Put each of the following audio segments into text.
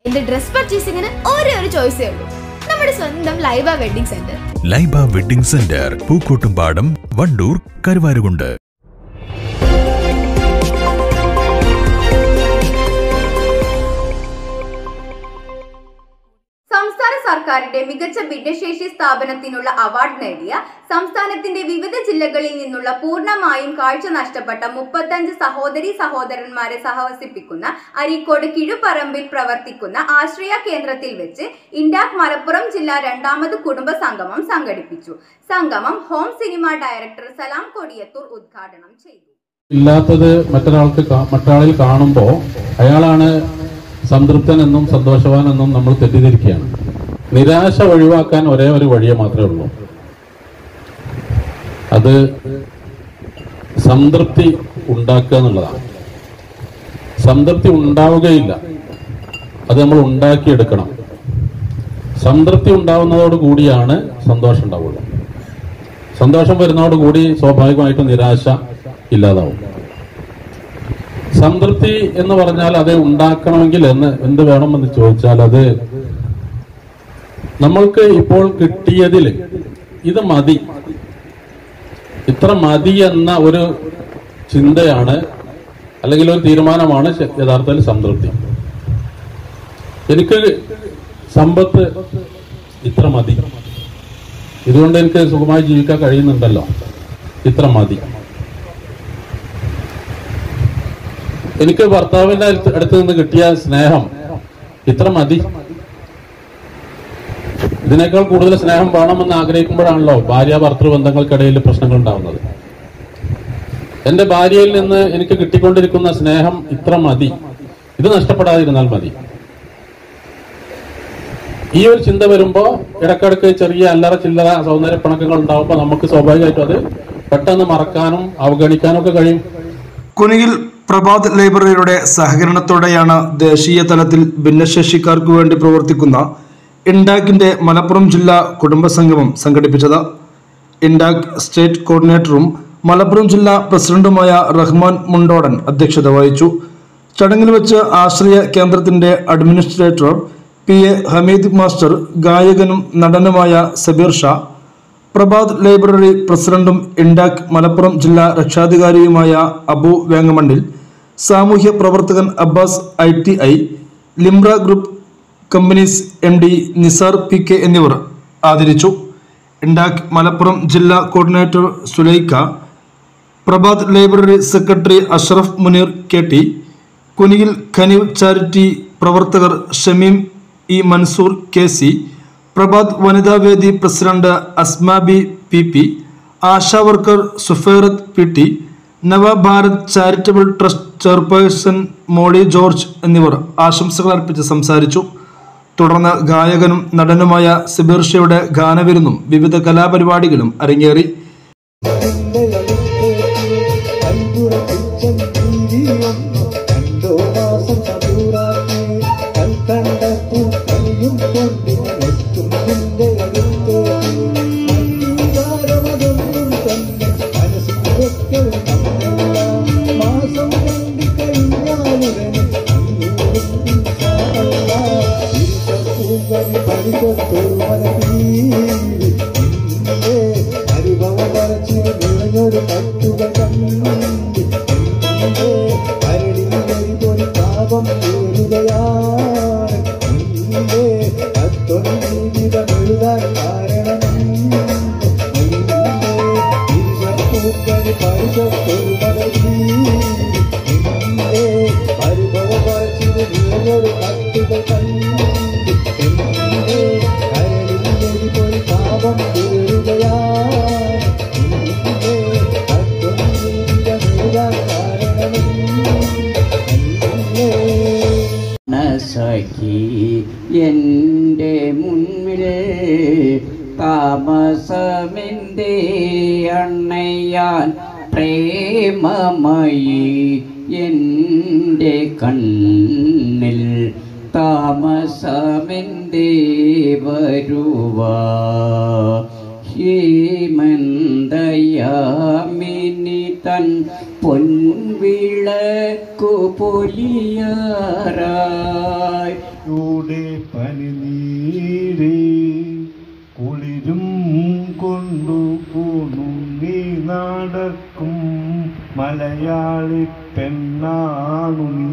എന്റെ ഡ്രസ് പർച്ചേസിംഗിന് ഒരേ ഒരു ചോയ്സേ ഉള്ളൂ നമ്മുടെ സ്വന്തം Laiba wedding centre Laiba wedding centre Pookkottumpadam Wandoor Karuvarakundu സംസ്ഥാന സർക്കാരിന്റെ മികച്ച ഭിന്നശേഷി സ്ഥാപനത്തിനുള്ള അവാർഡ് നേടിയ സംസ്ഥാനത്തിന്റെ വിവിധ ജില്ലകളിൽ നിന്നുള്ള പൂർണ്ണമായും കാഴ്ച നഷ്ടപ്പെട്ട മുപ്പത്തഞ്ച് സഹോദരി സഹോദരന്മാരെ സഹവസിപ്പിക്കുന്ന അരീക്കോട് കിഴുപറമ്പിൽ പ്രവർത്തിക്കുന്ന ആശ്രയ കേന്ദ്രത്തിൽ വെച്ച് ഇൻഡാക് മലപ്പുറം ജില്ലാ രണ്ടാമത് കുടുംബ സംഗമം സംഘടിപ്പിച്ചു സംഗമം home cinema director Salam Kodiyathur ഉദ്ഘാടനം ചെയ്തു ഇല്ലാത്തത് മറ്റൊരാൾക്ക് കാ- മറ്റൊരാളിൽ കാണുമ്പോൾ അയാളാണ് സംതൃപ്തനെന്നും സന്തോഷവാനെന്നും നമ്മൾ തെറ്റിദ്ധരിക്കുകയാണ് നിരാശ ഒഴിവാക്കാൻ ഒരേ ഒരു വഴിയെ മാത്രമേ ഉള്ളൂ അത് സംതൃപ്തി ഉണ്ടാക്കുക എന്നുള്ളതാണ് സംതൃപ്തി ഉണ്ടാവുകയില്ല അത് നമ്മൾ ഉണ്ടാക്കിയെടുക്കണം സംതൃപ്തി ഉണ്ടാവുന്നതോട് കൂടിയാണ് സന്തോഷം ഉണ്ടാവുള്ളൂ സന്തോഷം വരുന്നതോടുകൂടി സ്വാഭാവികമായിട്ടും നിരാശ ഇല്ലാതാവും സംതൃപ്തി എന്ന് പറഞ്ഞാൽ അത് ഉണ്ടാക്കണമെങ്കിൽ എന്ന് എന്ത് വേണമെന്ന് ചോദിച്ചാൽ അത് നമ്മൾക്ക് ഇപ്പോൾ കിട്ടിയതിൽ ഇത് മതി ഇത്ര മതി എന്ന ഒരു ചിന്തയാണ് അല്ലെങ്കിൽ ഒരു തീരുമാനമാണ് ശ- യഥാർത്ഥത്തിൽ സംതൃപ്തി എനിക്ക് സമ്പത്ത് ഇത്ര മതി ഇതുകൊണ്ട് എനിക്ക് സുഖമായി ജീവിക്കാൻ കഴിയുന്നുണ്ടല്ലോ ഇത്ര മതി എനിക്ക് ഭർത്താവിന്റെ അടുത്ത് അടുത്ത് നിന്ന് കിട്ടിയ സ്നേഹം ഇത്ര മതി ഇതിനേക്കാൾ കൂടുതൽ സ്നേഹം വേണമെന്ന് ആഗ്രഹിക്കുമ്പോഴാണല്ലോ ഭാര്യ ഭർത്തൃ ബന്ധങ്ങൾക്കിടയിൽ പ്രശ്നങ്ങൾ ഉണ്ടാവുന്നത് എന്റെ ഭാര്യയിൽ നിന്ന് എനിക്ക് കിട്ടിക്കൊണ്ടിരിക്കുന്ന സ്നേഹം ഇത്ര മതി ഇത് നഷ്ടപ്പെടാതിരുന്നാൽ മതി ഈ ഒരു ചിന്ത വരുമ്പോ ഇടക്കിടക്ക് ചെറിയ അല്ലറ ചില്ലറ സൗന്ദര്യപ്പിണക്കങ്ങൾ ഉണ്ടാവുമ്പോൾ നമുക്ക് സ്വാഭാവികമായിട്ടും അത് പെട്ടെന്ന് മറക്കാനും അവഗണിക്കാനും ഒക്കെ കഴിയും കുനിയിൽ പ്രഭാത് ലൈബ്രറിയുടെ സഹകരണത്തോടെയാണ് ദേശീയ തലത്തിൽ ഭിന്നശേഷിക്കാർക്ക് വേണ്ടി പ്രവർത്തിക്കുന്ന ഇൻഡാക്കിന്റെ മലപ്പുറം ജില്ലാ കുടുംബസംഗമം സംഘടിപ്പിച്ചത് ഇൻഡാക് സ്റ്റേറ്റ് കോർഡിനേറ്ററും മലപ്പുറം ജില്ലാ പ്രസിഡന്റുമായ റഹ്മാൻ മുണ്ടോടൻ അധ്യക്ഷത വഹിച്ചു ചടങ്ങിൽ വെച്ച് ആശ്രയ കേന്ദ്രത്തിന്റെ administrator P A Hameed master ഗായകനും നടനുമായ സബീർ ഷാ പ്രഭാത് ലൈബ്രറി പ്രസിഡന്റും ഇൻഡാക് മലപ്പുറം ജില്ലാ രക്ഷാധികാരിയുമായ അബു വേങ്ങമണ്ണിൽ സാമൂഹ്യ പ്രവർത്തകൻ Abbas I T I Limbra group companies M D Nisar P K എന്നിവർ ആദരിച്ചു ഇൻഡാക് മലപ്പുറം ജില്ലാ coordinator Sulaika Prabhat library secretary Ashraf Muneer K T കുനിയിൽ ഖനീവ് ചാരിറ്റി പ്രവർത്തകർ Shameem E Mansoor K C Prabhat വനിതാ വേദി president Asmabi P P ASHA worker Sufairath P T Navabharat charitable trust chairperson Molly George എന്നിവർ ആശംസകൾ അർപ്പിച്ച് സംസാരിച്ചു തുടർന്ന് ഗായകനും നടനുമായ സിബിർ ഷയുടെ ഗാനവിരുന്നും വിവിധ കലാപരിപാടികളും അരങ്ങേറി രണ്ടോ മാസം ചതുരാക്കി കൽക്കണ്ട പൂക്കളിയും കൊണ്ട് എത്തും നിന്റെ അടുത്ത് അംഗീകാരമതൊന്നും തന്നെ മനസ്സിൽ വെക്കരുതല്ല മാസം രണ്ട് കഴിഞ്ഞാലുടനെ അന്നൂറും പൂങ്കനി പരിസരത്തൊരു മനീര് അനുഭവ വരച്ചിന് നിറഞ്ഞൊരു കത്തുകൾ കണ്ട് കരളിൽ പാപം കേറുകയാണ് നിന്റെ അത്തൊരു ജീവിതം എഴുതാൻ കാരണം പൂക്കനി പരിസരത്തൊരു മനീര് അനുഭവ വരച്ചിന് നിറഞ്ഞൊരു കത്തുകൾ കണ്ട് കരളിൽ പോയി പാപം കേറുകയാണ് സഖി എൻ്റെ മുൻപിൽ താമസമെന്തേ അണ്ണയാൻ പ്രേമമായി എൻ്റെ കണ്ണിൽ താമസമെന്തേ വരുവാ ഹേമന്തയാമിനി തൻ പൊൻവിളക്കു പൊലിയാറായി ൂടെ പനിനീരേ കുളിരും കൊണ്ടു പോന്നു നീ നടക്കും മലയാളി പെണ്ണാണു നീ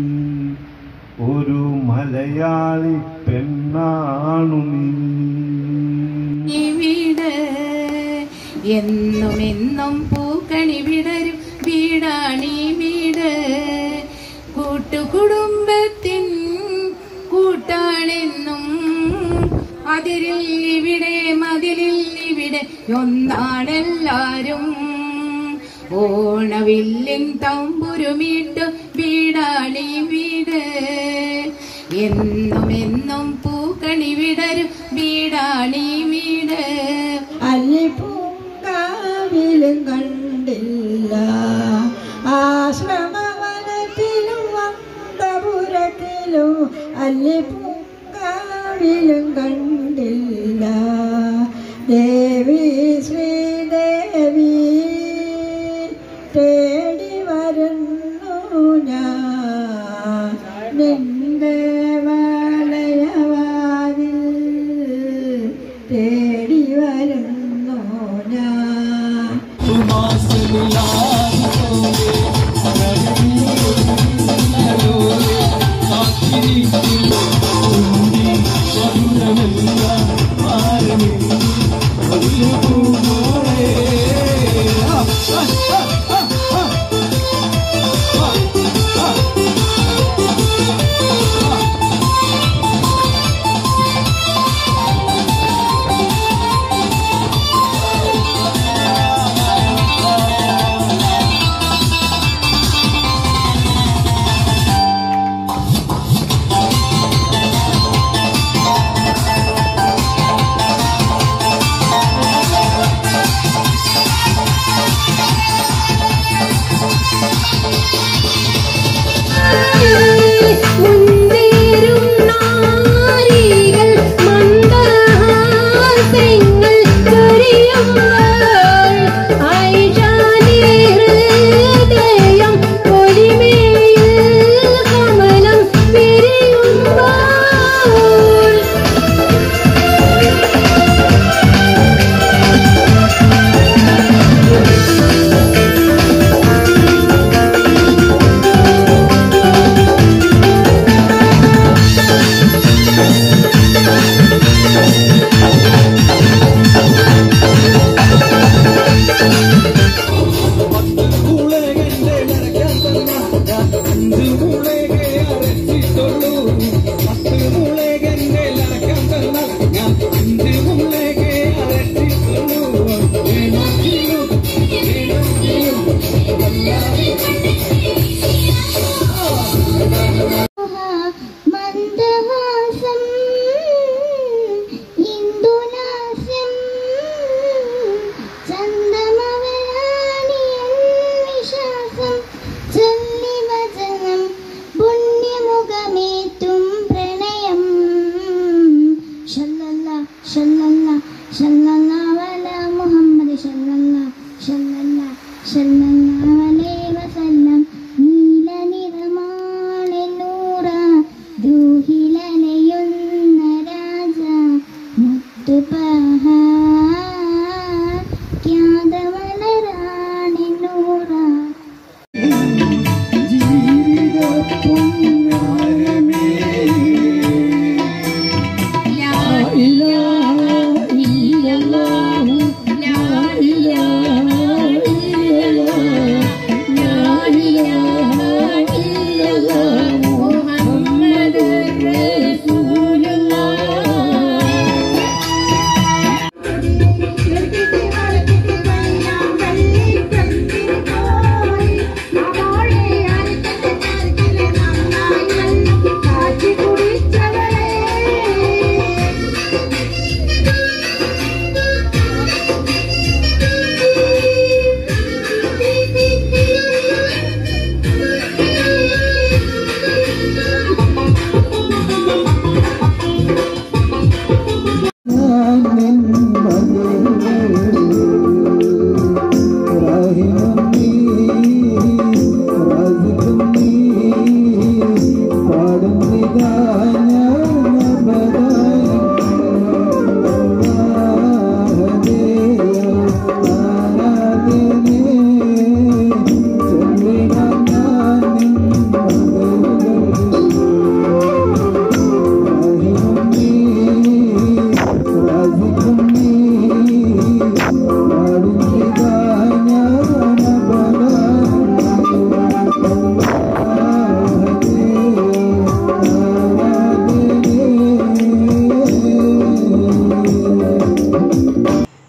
ഒരു മലയാളി പെണ്ണാണു നീ വീട് എന്നും എന്നും പൂക്കണി വിടരും വീടാണീ വീട് കൂട്ടുകുടുംബത്തിൻ കൂട്ടാണെന്നും അതിരിൽ ഇവിടെ മതിലിൽ ഇവിടെ ഒന്നാണെല്ലാരും ഓണവില്ലിൻ തമ്പുരുമിട്ട് വീടാണീ വീട് എന്നും എന്നും പൂക്കണി വിടരും വീടാണീ വീട് അല്ലിപ്പൂങ്കാവിലും കണ്ടില്ല ആശ്രമവനത്തിലും അന്തപുരത്തിലും അല്ലിപ്പൂങ്കാവിലും കണ്ടില്ല ദേവി ശ്രീദേവി തേടി വരുന്നു ഞാൻ നിന്റെ വലയവാതിൽ തേടി വരുന്നു ഞാൻ മുന്തേരും നാരികൾ മന്ദഹാസങ്ങൾ ചൊരിയുമ്പോൾ ഐഷാനി ഹൃദയം പൊലിമയിൽ കമലം വിരിയുമ്പോൾ മന്ദഹാസം ഇന്ദുനാസ്യം ചന്ദമവലാനിയൻ വിശ്വാസം ചൊല്ലിവചനം പുണ്യമുഖമേറ്റും പ്രണയം ഷല്ലല്ല ഷല്ലല്ല ഷല്ലല്ല വല മുഹമ്മദ് ഷല്ലല്ല ഷല്ലല്ല ഷല്ലല്ല അലൈഹി വസല്ലം നീല നിറമാണ് നൂറ ദൂഹിലനയുന്ന രാജ മുത്തുപഹ ഖ്യാതവളരാണി നൂറ മുഹമ്മദ് റസൂലുള്ളാഹ്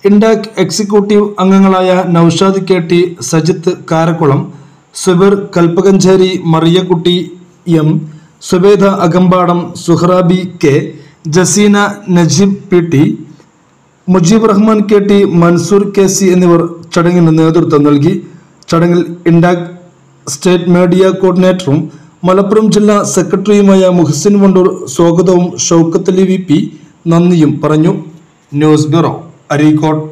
ഇൻഡാക് എക്സിക്യൂട്ടീവ് അംഗങ്ങളായ Noushad K T Sajith Karakkulam Subir Kalpakanchery Mariyakutty M Subeda Akampadam Suhrabi K Jaseena Najeeb P T Mujeeb Rahman K T Mansoor K C എന്നിവർ ചടങ്ങിന് നേതൃത്വം നൽകി ചടങ്ങിൽ ഇൻഡാക് സ്റ്റേറ്റ് മീഡിയ കോർഡിനേറ്ററും മലപ്പുറം ജില്ലാ സെക്രട്ടറിയുമായ മുഹസിൻ വണ്ടൂർ സ്വാഗതവും ഷൗക്കത്ത് അലി വി പി നന്ദിയും പറഞ്ഞു ന്യൂസ് ബ്യൂറോ അരീക്കോട്